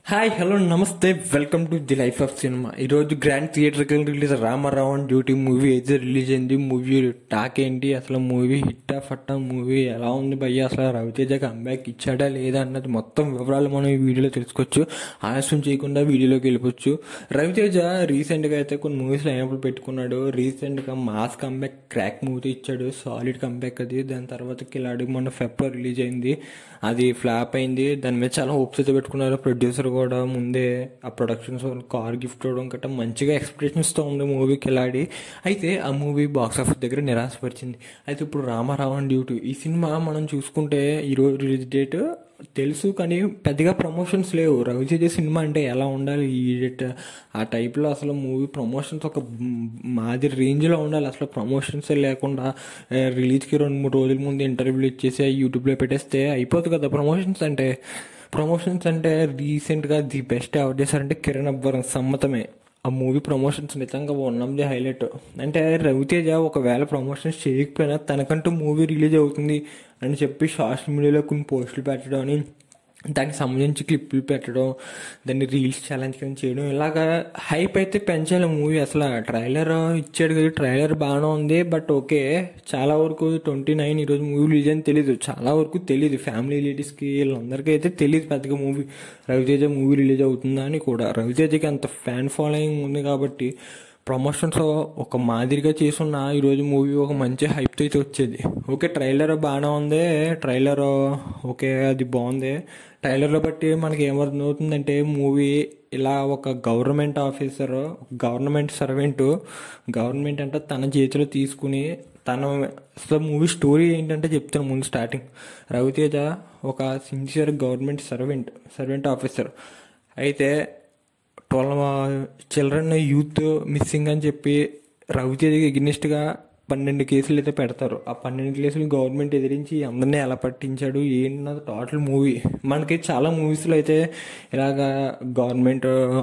hi hello నమస్తే welcome to the life of cinema ఈరోజు grand థియేటర్కి release Ramarao and duty movie అయితే release అయింది మూవీ టాక్ ఏంటి అసలు మూవీ హిట్టా ఫట్టా మూవీ ఎలా ఉంది భయ్య అసలు రవితేజ కంబ్యాక్ ఇచ్చాడా లేదా అన్నది మొత్తం వివరాలు మనం ఈ వీడియోలో తెలుసుకోవచ్చు ఆలస్యం చేయకుండా వీడియోలోకి వెళ్ళిపోవచ్చు రవితేజ రీసెంట్గా అయితే కొన్ని మూవీస్ అయినప్పుడు పెట్టుకున్నాడు రీసెంట్గా మాస్ కంబ్యాక్ క్రాక్ మూవీ ఇచ్చాడు సాలిడ్ కంబ్యాక్ అది దాని తర్వాత కిలాడి మొన్న ఫెబ్రవరి రిలీజ్ అయింది అది ఫ్లాప్ అయింది దాని మీద చాలా హోప్స్ అయితే పెట్టుకున్నారు ప్రొడ్యూసర్ కూడా ముందే ఆ ప్రొడక్షన్స్ కార్ గిఫ్ట్ ఇవ్వడం గట్రా మంచిగా ఎక్స్పెక్టేషన్స్తో ఉంది మూవీ కిలాడి అయితే ఆ మూవీ బాక్స్ ఆఫీస్ దగ్గర నిరాశపరిచింది అయితే ఇప్పుడు రామారావన్ డ్యూటీ ఈ సినిమా మనం చూసుకుంటే ఈరోజు రిలీజ్ డేట్ తెలుసు కానీ పెద్దగా ప్రమోషన్స్ లేవు రవితేజ సినిమా అంటే ఎలా ఉండాలి ఈ డేట్ ఆ టైప్లో అసలు మూవీ ప్రమోషన్స్ ఒక మాది రేంజ్లో ఉండాలి అసలు ప్రమోషన్స్ లేకుండా రిలీజ్కి రెండు మూడు రోజుల ముందు ఇంటర్వ్యూలు ఇచ్చేసి యూట్యూబ్లో పెట్టేస్తే అయిపోతుంది కదా ప్రమోషన్స్ అంటే ప్రమోషన్స్ అంటే రీసెంట్గా ది బెస్ట్ ఎవరు చేశారంటే కిరణ్ అబ్బవరం సమ్మతమే ఆ మూవీ ప్రమోషన్స్ నిజంగా వన్ ఆఫ్ ది హైలైట్ అంటే రవితేజ ఒకవేళ ప్రమోషన్స్ చేయకపోయినా తనకంటూ మూవీ రిలీజ్ అవుతుంది అని చెప్పి సోషల్ మీడియాలో కొన్ని పోస్టులు పెట్టడం అని దానికి సంబంధించి క్లిప్పులు పెట్టడం దాన్ని రీల్స్ ఛాలెంజ్ కింద చేయడం ఇలాగా హైప్ అయితే పెంచాలి మూవీ అసలు ట్రైలర్ ఇచ్చాడు కదా ట్రైలర్ బాగానే ఉంది బట్ ఓకే చాలా వరకు ట్వంటీ నైన్ ఈరోజు మూవీ రిలీజ్ అని తెలియదు చాలా వరకు తెలియదు ఫ్యామిలీ లేడీస్కి వీళ్ళందరికీ అయితే తెలియదు పెద్దగా మూవీ రవితేజ మూవీ రిలీజ్ అవుతుందా అని కూడా రవితేజకి అంత ఫ్యాన్ ఫాలోయింగ్ ఉంది కాబట్టి ప్రమోషన్స్ ఒక మాదిరిగా చేసున్న ఈరోజు మూవీ ఒక మంచి హైప్తో అయితే వచ్చేది ఓకే ట్రైలర్ బాగానే ఉంది ట్రైలర్ ఓకే అది బాగుంది ట్రైలర్లో బట్టి మనకి ఏమర్థమవుతుందంటే మూవీ ఇలా ఒక government officer government servant government అంటే తన చేతిలో తీసుకుని తన అసలు మూవీ స్టోరీ ఏంటంటే చెప్తాను ముందు స్టార్టింగ్ రవితేజ ఒక sincere government servant servant officer అయితే ట్వెల్వ్ చిల్డ్రన్ యూత్ మిస్సింగ్ అని చెప్పి రవితేజకి ఎగ్నిస్ట్గా పన్నెండు కేసులు అయితే పెడతారు ఆ పన్నెండు కేసులు గవర్నమెంట్ ఎదిరించి అందరినీ ఎలా పట్టించాడు ఏంటన్నది టోటల్ మూవీ మనకి చాలా మూవీస్లో అయితే ఇలాగా గవర్నమెంట్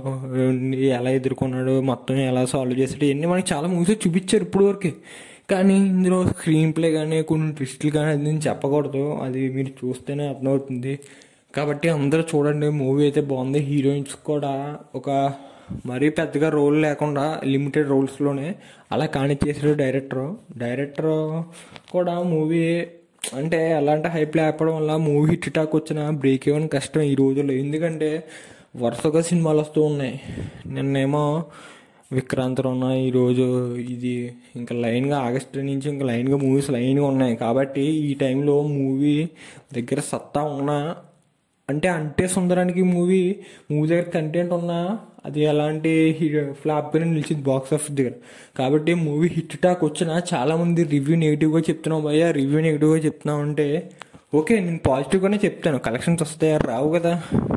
ఎలా ఎదుర్కొన్నాడు మొత్తం ఎలా సాల్వ్ చేసాడు ఇవన్నీ మనకి చాలా మూవీస్ చూపించారు ఇప్పుడు వరకు కానీ ఇందులో స్క్రీన్ ప్లే కానీ కొన్ని ట్విస్టులు కానీ అది నేను చెప్పకూడదు అది మీరు చూస్తేనే అర్థమవుతుంది కాబట్టి అందరూ చూడండి మూవీ అయితే బాగుంది హీరోయిన్స్ కూడా ఒక మరీ పెద్దగా రోల్ లేకుండా లిమిటెడ్ రోల్స్లోనే అలా కానిచ్చేసాడు డైరెక్టర్ డైరెక్టర్ కూడా మూవీ అంటే ఎలాంటి హైప్ లేకపోవడం వల్ల మూవీ హిట్ టాక్ వచ్చిన బ్రేక్ ఇవ్వడం కష్టం ఈ రోజుల్లో ఎందుకంటే వరుసగా సినిమాలు వస్తూ ఉన్నాయి నిన్నేమో విక్రాంతరం ఉన్నాయి ఈరోజు ఇది ఇంకా లైన్గా ఆగస్టు నుంచి ఇంకా లైన్గా మూవీస్ లైన్గా ఉన్నాయి కాబట్టి ఈ టైంలో మూవీ దగ్గర సత్తా ఉన్నా అంటే అంటే సుందరానికి మూవీ మూవీ దగ్గర కంటెంట్ ఉన్నా అది ఎలాంటి ఫ్లాప్గానే నిలిచింది బాక్స్ ఆఫీస్ దగ్గర కాబట్టి మూవీ హిట్ టాక్ వచ్చినా చాలామంది రివ్యూ నెగిటివ్గా చెప్తున్నావు భయ్యా రివ్యూ నెగిటివ్గా చెప్తున్నావు అంటే ఓకే నేను పాజిటివ్గానే చెప్తాను కలెక్షన్స్ వస్తాయా రావు కదా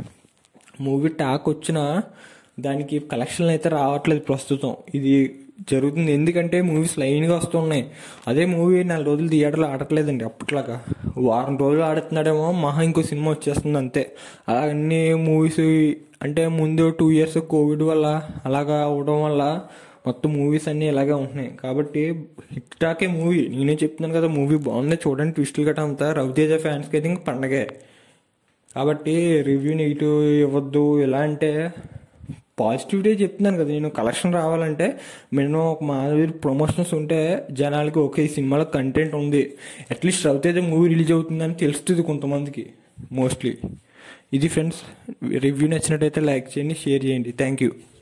మూవీ టాక్ వచ్చినా దానికి కలెక్షన్లు అయితే రావట్లేదు ప్రస్తుతం ఇది జరుగుతుంది ఎందుకంటే మూవీస్ లైన్గా వస్తున్నాయి అదే మూవీ నెల రోజులు థియేటర్లో ఆడట్లేదండి అప్పట్లాగా వారం రోజులు ఆడుతున్నాడేమో మహా ఇంకో సినిమా వచ్చేస్తుంది అంతే అలా అన్ని మూవీస్ అంటే ముందు టూ ఇయర్స్ కోవిడ్ వల్ల అలాగా అవడం వల్ల మొత్తం మూవీస్ అన్నీ ఇలాగే ఉంటున్నాయి కాబట్టి హిట్ టాకే మూవీ నేనే చెప్తున్నాను కదా మూవీ బాగుంది చూడండి ట్విస్టులు గట్రా అంతా రవితేజ ఫ్యాన్స్కి అయితే ఇంక పండగే కాబట్టి రివ్యూ నెగిటివ్ ఇవ్వద్దు ఎలా అంటే పాజిటివిటీ చెప్తున్నాను కదా నేను కలెక్షన్ రావాలంటే మినిమం ఒక మాదిరి ప్రమోషన్స్ ఉంటే జనాలకి ఓకే ఈ సినిమాలో కంటెంట్ ఉంది అట్లీస్ట్ రవితేజ మూవీ రిలీజ్ అవుతుందని తెలుస్తుంది కొంతమందికి మోస్ట్లీ ఇది ఫ్రెండ్స్ రివ్యూ నచ్చినట్టయితే లైక్ చేయండి షేర్ చేయండి థ్యాంక్ యూ